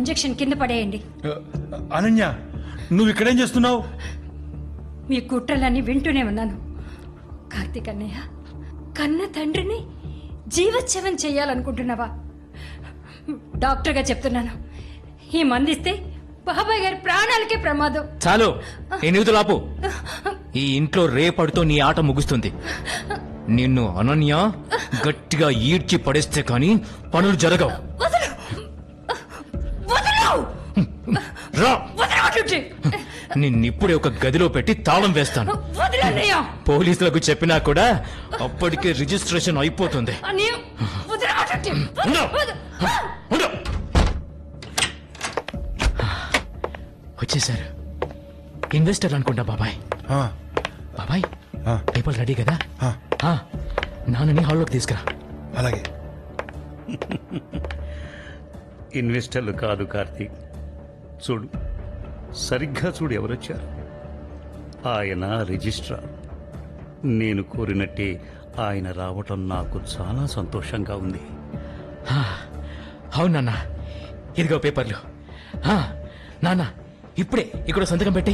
Injection కింద పడేయండి అనన్య నువ్వు ఇక్కడేం చేస్తున్నావు మీ కుట్రలన్నీ వింటూనే ఉన్నాను కార్తీక్ అన్నయ్య కన్న తండ్రిని జీవచ్ఛవం చేయాలనుకుంటున్నావా డాక్టర్గా చెప్తున్నాను ఈ మందిస్తే బాబాయ్ గారి ప్రాణాలకే ప్రమాదం చాలు ఈ నీతులాపు ఈ ఇంట్లో రేపడితో నీ ఆట ముగుస్తుంది నిన్ను అనన్య గట్టిగా ఈడ్చి పడేస్తే కాని పనులు జరగవు వదలు వదలు రా వదలమంటుంటే నిన్నిప్పుడే ఒక గదిలో పెట్టి తాళం వేస్తాను వదలు అన్నయ్య పోలీసులకు చెప్పినా కూడా అప్పటికే రిజిస్ట్రేషన్ అయిపోతుంది అన్నయ్య వదలమంటుంటే ఉండు. వదలు. ఉండు. వచ్చేసారు ఇన్వెస్టర్ అనుకుంటా బాబాయ్ ఆ, బాబాయ్ ఆ, పేపర్ రెడీ కదా ఆ, ఆ, నాన్నని హాల్లోకి తీసుకురా అలాగే ఇన్వెస్టర్లు కాదు కార్తీక్ చూడు సరిగ్గా చూడు ఎవరొచ్చారు ఆయన రిజిస్ట్రార్ నేను కోరినట్టే ఆయన రావటం నాకు చాలా సంతోషంగా ఉంది అవును నాన్న ఇదిగో పేపర్లు ఆ, నాన్న ఇప్పుడే ఇక్కడ సంతకం పెట్టి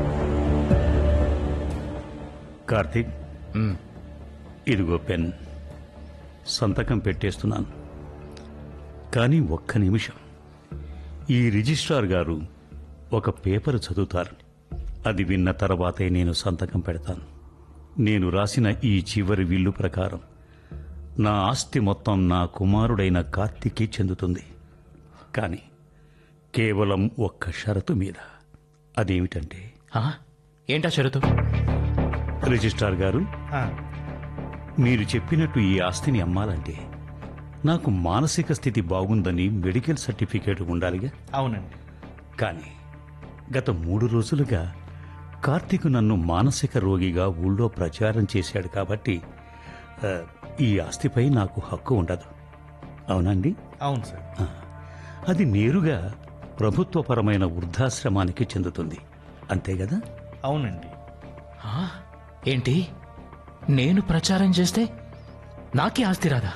కార్తీక్ మ్, ఇదిగో పెన్ సంతకం పెట్టేస్తున్నాను కానీ ఒక్క నిమిషం ఈ రిజిస్ట్రార్ గారు ఒక పేపర్ చదువుతారు అది విన్న తర్వాతే నేను సంతకం పెడతాను నేను రాసిన ఈ చివరి విల్లు ప్రకారం నా ఆస్తి మొత్తం నా కుమారుడైన కార్తిక్కి చెందుతుంది కానీ కేవలం ఒక్క షరతు మీద అదేమిటంటే ఆ, ఏంటా షరతు రిజిస్ట్రార్ గారు ఆ, మీరు చెప్పినట్టు ఈ ఆస్తిని అమ్మాలంటే నాకు మానసిక స్థితి బాగుందని మెడికల్ సర్టిఫికేట్ ఉండాలిగా అవునండి కానీ గత మూడు రోజులుగా కార్తీక్ నన్ను మానసిక రోగిగా ఊళ్ళో ప్రచారం చేశాడు కాబట్టి ఆ, ఈ ఆస్తిపై నాకు హక్కు ఉండదు అవునండి అవును సార్ ఆ, అది నేరుగా ప్రభుత్వపరమైన వృద్ధాశ్రమానికి చెందుతుంది అంతే కదా అవునండి ఆ, ఏంటి నేను ప్రచారం చేస్తే నాకే ఆస్తి రాదా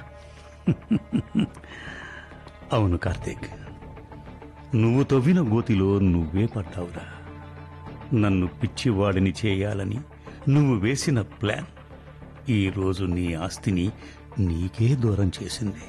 అవును కార్తీక్ నువ్వు తవ్విన గోతిలో నువ్వే పడ్డావురా నన్ను పిచ్చివాడిని చేయాలని నువ్వు వేసిన ప్లాన్ ఈ రోజు నీ ఆస్తిని నీకే దూరం చేసింది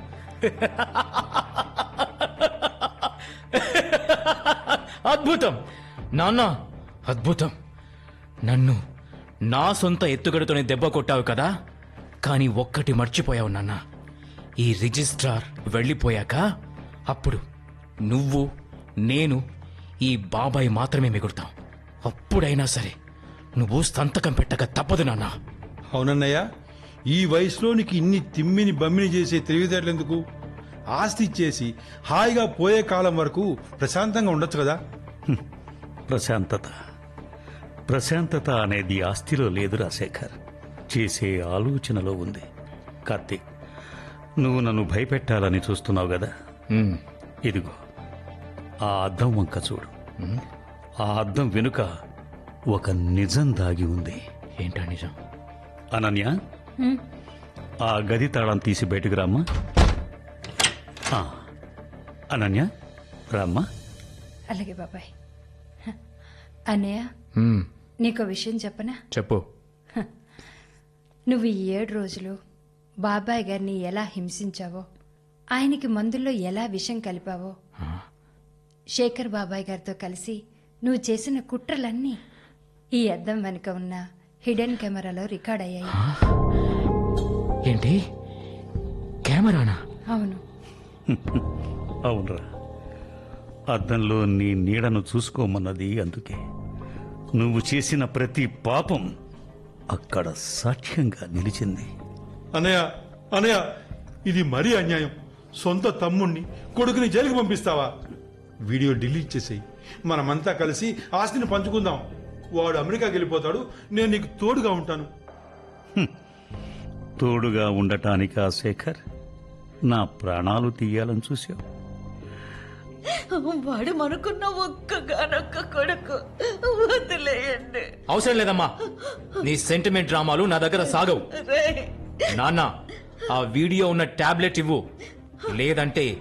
అద్భుతం నాన్న అద్భుతం నన్ను నా సొంత ఎత్తుగడతోనే దెబ్బ కొట్టావు కదా కానీ ఒక్కటి మర్చిపోయావు నాన్న ఈ రిజిస్ట్రార్ వెళ్ళిపోయాక అప్పుడు నువ్వు నేను ఈ బాబాయ్ మాత్రమే మిగులుతాం అప్పుడైనా సరే నువ్వు సంతకం పెట్టక తప్పదు నాన్న అవునన్నయ్య ఈ వయసులో నీకు ఇన్ని తిమ్మిని బమ్మిని చేసే తెలివితేటలెందుకు ఆస్తి ఇచ్చేసి హాయిగా పోయే కాలం వరకు ప్రశాంతంగా ఉండొచ్చు కదా ప్రశాంతత ప్రశాంతత అనేది ఆస్తిలో లేదురా శేఖర్ చేసే ఆలోచనలో ఉంది కార్తీక్ నువ్వు నన్ను భయపెట్టాలని చూస్తున్నావు కదా ఉమ్, ఇదిగో ఆ అద్దం వంక చూడు ఆ అద్దం వెనుక ఒక నిజం దాగి ఉంది ఏంటా నిజం అనన్య ఆ గది తాళం తీసి బయటకు రామ్మా ఆ, అనన్య రామ్మా అలాగే బాబాయ్ హ. అన్నయ్య ఉమ్, నీకో విషయం చెప్పనా చెప్పు నువ్వు ఈ ఏడు రోజులు బాబాయ్ గారిని ఎలా హింసించావో ఆయనకి మందుల్లో ఎలా విషం కలిపావో శేఖర్ బాబాయ్ గారితో కలిసి నువ్వు చేసిన కుట్రలన్నీ ఈ అద్దం వెనుక ఉన్న హిడెన్ కెమెరాలో రికార్డ్ అయ్యాయి ఏంటి కెమెరానా అవును అవునరా అద్దంలో నీ నీడను చూసుకోమన్నది అందుకే నువ్వు చేసిన ప్రతి పాపం అక్కడ సాక్ష్యంగా నిలిచింది అన్నయ్య అన్నయ్య ఇది మరీ అన్యాయం సొంత తమ్ముణ్ణి కొడుకుని జైలుకి పంపిస్తావా వీడియో డిలీట్ చేసేయి మనమంతా కలిసి ఆస్తిని పంచుకుందాం వాడు అమెరికాకి వెళ్ళిపోతాడు నేను నీకు తోడుగా ఉంటాను తోడుగా ఉండటానికా శేఖర్ నా ప్రాణాలు తీయాలని చూశావు వాడు మనకున్న ఒక్కగానొక్క కొడుకు వదిలేయండి అవసరం లేదమ్మా నీ సెంటిమెంట్ డ్రామాలు నా దగ్గర సాగవు రే నాన్న ఆ వీడియో ఉన్న టాబ్లెట్ ఇవ్వు లేదంటే